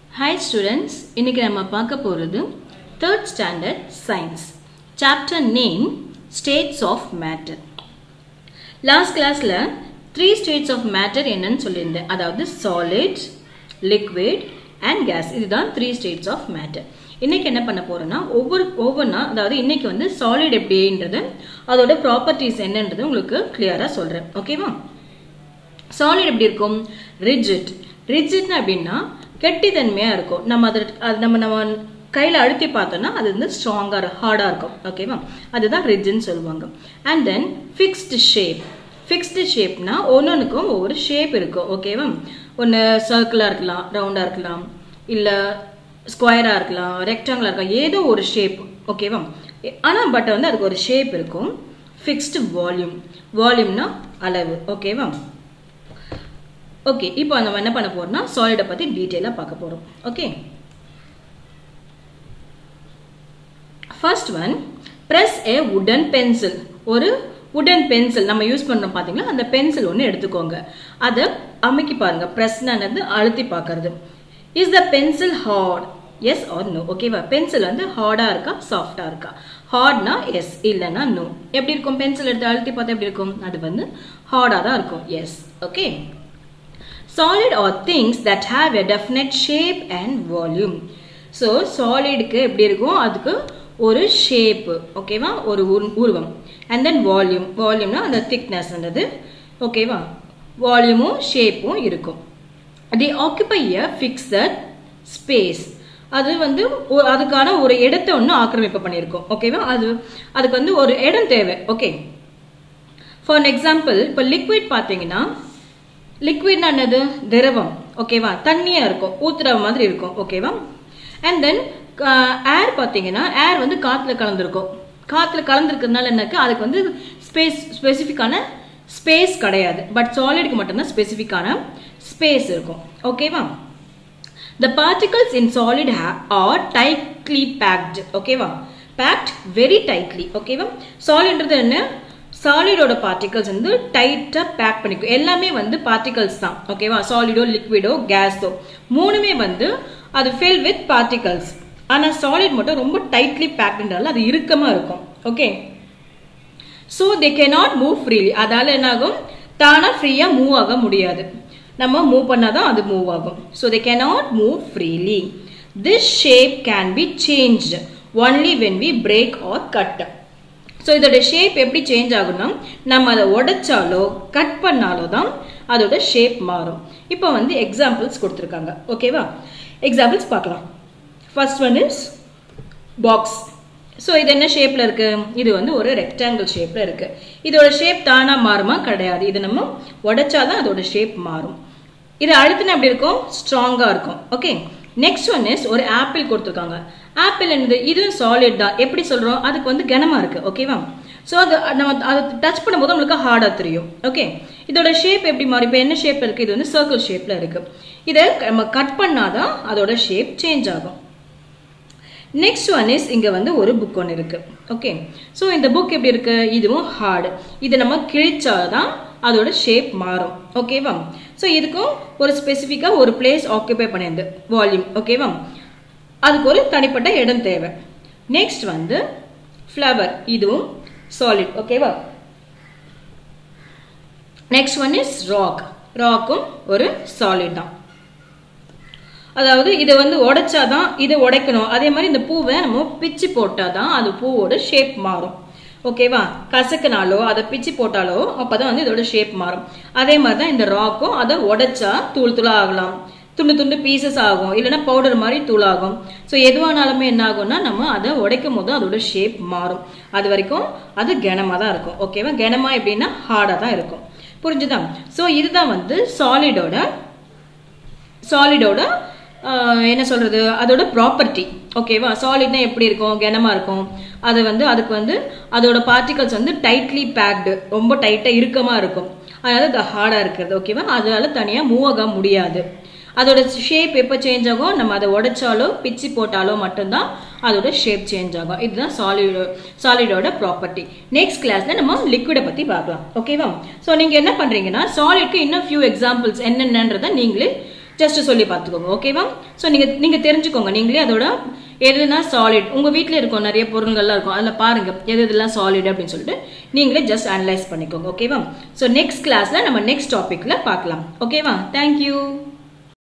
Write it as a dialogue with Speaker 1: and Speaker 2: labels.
Speaker 1: hi students இன்னைக்கு நம்ம பார்க்க போகிறது third standard science chapter name states of matter last கிளாஸில் த்ரீ ஸ்டேட்ஸ் ஆஃப் மேட்டர் என்னன்னு சொல்லியிருந்தேன் அதாவது சாலிட் லிக்விட் அண்ட் கேஸ் இதுதான் த்ரீ ஸ்டேட்ஸ் ஆஃப் மேட்டர் இன்னைக்கு என்ன பண்ண போறோம்னா ஒவ்வொரு ஒவ்வொன்றா அதாவது இன்னைக்கு வந்து சாலிட் எப்படின்றது அதோட ப்ராப்பர்ட்டிஸ் என்னன்றது உங்களுக்கு கிளியராக சொல்கிறேன் ஓகேவா சாலிட் எப்படி இருக்கும் ரிஜிட் ரிஜிட்னா அப்படின்னா கெட்டித்தன்மையாக இருக்கும் நம்ம அதை அது நம்ம நம்ம கையில் அழுத்தி பார்த்தோம்னா அது வந்து ஸ்ட்ராங்காக ஹார்டாக இருக்கும் ஓகேவா அதுதான் ரிஜின்னு சொல்லுவாங்க and then fixed shape fixed ஷேப்னா ஒன்னொன்றுக்கும் ஒவ்வொரு ஷேப் இருக்கும் ஓகேவா ஒன்று சர்க்கிளாக இருக்கலாம் ரவுண்டாக இருக்கலாம் இல்லை ஸ்கொயராக இருக்கலாம் ரெக்டாங்கிளாக இருக்கலாம் ஏதோ ஒரு ஷேப் ஓகேவா ஆனால் பட் வந்து அதுக்கு ஒரு ஷேப் இருக்கும் ஃபிக்ஸ்டு வால்யூம் வால்யூம்னா அளவு ஓகேவா ஓகே இப்போ நம்ம என்ன பண்ண போறோம்னா சாலிடை பற்றி டீட்டெயிலாக பார்க்க போகிறோம் okay first one press a உடன் பென்சில் ஒரு உடன் பென்சில் நம்ம யூஸ் பண்ணுறோம் பார்த்தீங்களா அந்த பென்சில் ஒன்று எடுத்துக்கோங்க அதை அமைக்கி பாருங்க ப்ரெஸ்னானது அழுத்தி பார்க்கறது is the pencil hard yes or no ஓகேவா பென்சில் வந்து ஹார்டாக இருக்கா சாஃப்டாக இருக்கா ஹார்ட்னா எஸ் இல்லைன்னா நோ எப்படி இருக்கும் பென்சில் எடுத்து அழுத்தி பார்த்தா எப்படி இருக்கும் அது வந்து ஹார்டாக தான் இருக்கும் yes okay solid are things that have a definite shape and volume so சாலிடுக்கு எப்படி இருக்கும் அதுக்கு ஒரு ஷேப்பு ஓகேவா ஒரு உருவம் அண்ட் தென் வால்யூம் வால்யூம்னா அந்த திக்னஸ்ன்றது ஓகேவா வால்யூமும் ஷேப்பும் இருக்கும் the occupy a fixed space அது வந்து அதுக்கான ஒரு இடத்தை ஒன்று ஆக்கிரமிப்பு பண்ணியிருக்கோம் ஓகேவா அது அதுக்கு வந்து ஒரு இடம் தேவை ஓகே ஃபார் எக்ஸாம்பிள் இப்போ லிக்விட் பார்த்தீங்கன்னா லிக்விட்னா என்னது திரவம் ஓகேவா தண்ணியா இருக்கும் ஊத்துற மாதிரி இருக்கும் ஓகேவா அண்ட் தென் ஏர் பார்த்தீங்கன்னா ஏர் வந்து காத்துல கலந்துருக்கும் காத்துல கலந்துருக்கிறதுனால என்னக்கு அதுக்கு வந்து ஸ்பேஸ் ஸ்பெசிஃபிக்கான ஸ்பேஸ் கிடையாது பட் சாலிடுக்கு மட்டும்தான் ஸ்பெசிஃபிக்கான ஸ்பேஸ் இருக்கும் ஓகேவா the particles in solid are tightly packed ஓகேவா பேக்ட் வெரி டைட்லி ஓகேவா சாலிட்ன்றது என்ன சாலிடோட பார்ட்டிகல்ஸ் வந்து டைட்டாக பேக் பண்ணிக்கும் எல்லாமே வந்து பார்ட்டிகல்ஸ் தான் ஓகேவா சாலிடோ லிக்விடோ கேஸோ மூணுமே வந்து அது ஃபில் வித் பார்ட்டிகல்ஸ் ஆனால் சாலிட் மட்டும் ரொம்ப டைட்லி பேக்டுன்றால அது இறுக்கமாக இருக்கும் okay so they can not move freely அதால் என்னாகும் தானாக ஃப்ரீயாக மூவ் ஆக முடியாது நம்ம மூவ் பண்ணால் தான் அது மூவ் ஆகும் so they can not move freely this shape can be changed only when we break or cut ஸோ இதோட ஷேப் எப்படி சேஞ்ச் ஆகும்னா நம்ம அதை உடைச்சாலோ கட் பண்ணாலோ தான் அதோட ஷேப் மாறும் இப்போ வந்து எக்ஸாம்பிள்ஸ் கொடுத்துருக்காங்க ஓகேவா எக்ஸாம்பிள்ஸ் பார்க்கலாம் first one is box so இது என்ன ஷேப்பில் இருக்கு இது வந்து ஒரு ரெக்டாங்கிள் ஷேப்பில் இருக்கு இதோட ஷேப் தானாக மாறுமா கிடையாது இது நம்ம உடைச்சாதான் அதோட ஷேப் மாறும் இது அழுத்தினா எப்படி இருக்கும் ஸ்ட்ராங்காக இருக்கும் ஓகே நெக்ஸ்ட் ஒன் இஸ் ஒரு ஆப்பிள் கொடுத்துருக்காங்க ஆப்பிள் என்னது இதுவும் சாலிட் தான் எப்படி சொல்றோம் அதுக்கு வந்து கனமா இருக்கு ஓகேவா ஸோ அது நம்ம அதை டச் பண்ணும்போது நம்மளுக்கு ஹார்டாக தெரியும் ஓகே இதோட ஷேப் எப்படி மாறி இப்போ என்ன ஷேப் இருக்கு இது வந்து சர்க்கிள் ஷேப்ல இருக்கு இதை நம்ம கட் பண்ணாதான் அதோட ஷேப் சேஞ்ச் ஆகும் நெக்ஸ்ட் ஒன் இஸ் இங்க வந்து ஒரு புக் ஒன்று இருக்கு ஓகே ஸோ இந்த புக் எப்படி இருக்கு இதுவும் ஹார்டு இதை நம்ம கிழிச்சாதான் அதோட ஷேப் மாறும் ஓகேவா ஸோ இதுக்கும் ஒரு ஸ்பெசிஃபிக்காக ஒரு பிளேஸ் ஆக்குபை பண்ணியிருந்து வால்யூம் ஓகேவா அதுக்கு ஒரு தனிப்பட்ட இடம் தேவை நெக்ஸ்ட் வந்து ஃப்ளவர் இதுவும் சாலிட் ஓகேவா நெக்ஸ்ட் ஒன் இஸ் ராக் ராக்கும் ஒரு சாலிட் தான் அதாவது இதை வந்து உடைச்சாதான் இதை உடைக்கணும் அதே மாதிரி இந்த பூவை நம்ம பிச்சு போட்டாதான் அது பூவோட ஷேப் மாறும் ஓகேவா கசக்குனாலோ அதை பிச்சு போட்டாலோ அப்பதான் வந்து இதோட ஷேப் மாறும் அதே மாதிரி தான் இந்த ராக்கும் அதை உடைச்சா தூள் தூளா ஆகலாம் துண்டு துண்டு பீசஸ் ஆகும் இல்லைன்னா பவுடர் மாதிரி தூளாகும் ஸோ எதுவானாலுமே என்ன ஆகும்னா நம்ம அதை உடைக்கும் போது அதோட ஷேப் மாறும் அது வரைக்கும் அது கனமாக தான் இருக்கும் ஓகேவா கனமா எப்படின்னா ஹார்டாக தான் இருக்கும் புரிஞ்சுதா ஸோ இதுதான் வந்து சாலிடோட சாலிடோட என்ன சொல்றது அதோட ப்ராப்பர்ட்டி ஓகேவா சாலிட்னா எப்படி இருக்கும் கனமா இருக்கும் அது வந்து அதுக்கு வந்து அதோட பார்ட்டிகல்ஸ் வந்து டைட்லி பேக்டு ரொம்ப டைட்டா இறுக்கமா இருக்கும் அதனால அது ஹார்டா இருக்கிறது ஓகேவா அதனால தனியா மூவ் ஆக முடியாது அதோட ஷேப் எப்போ சேஞ்ச் ஆகும் நம்ம அதை உடைச்சாலோ பிச்சு போட்டாலோ மட்டும்தான் அதோட ஷேப் சேஞ்ச் ஆகும் இதுதான் சாலிடோ சாலிடோட ப்ராப்பர்ட்டி நெக்ஸ்ட் கிளாஸ்ல நம்ம லிக்விடை பத்தி பார்க்கலாம் ஓகேவா ஸோ நீங்க என்ன பண்றீங்கன்னா சாலிட்க்கு இன்னும் ஃபியூ எக்ஸாம்பிள்ஸ் என்னென்னன்றதை நீங்களே ஜஸ்ட் சொல்லி பார்த்துக்கோங்க ஓகேவா ஸோ நீங்கள் நீங்கள் தெரிஞ்சுக்கோங்க நீங்களே அதோட எதுனா சாலிட் உங்கள் வீட்டில் இருக்கும் நிறைய பொருள்கள்லாம் இருக்கும் அதில் பாருங்க எது எதெல்லாம் சாலிட் அப்படின்னு சொல்லிட்டு நீங்களே ஜஸ்ட் அனலைஸ் பண்ணிக்கோங்க ஓகேவா ஸோ நெக்ஸ்ட் கிளாஸில் நம்ம நெக்ஸ்ட் டாப்பிக்கில் பார்க்கலாம் ஓகேவா தேங்க்யூ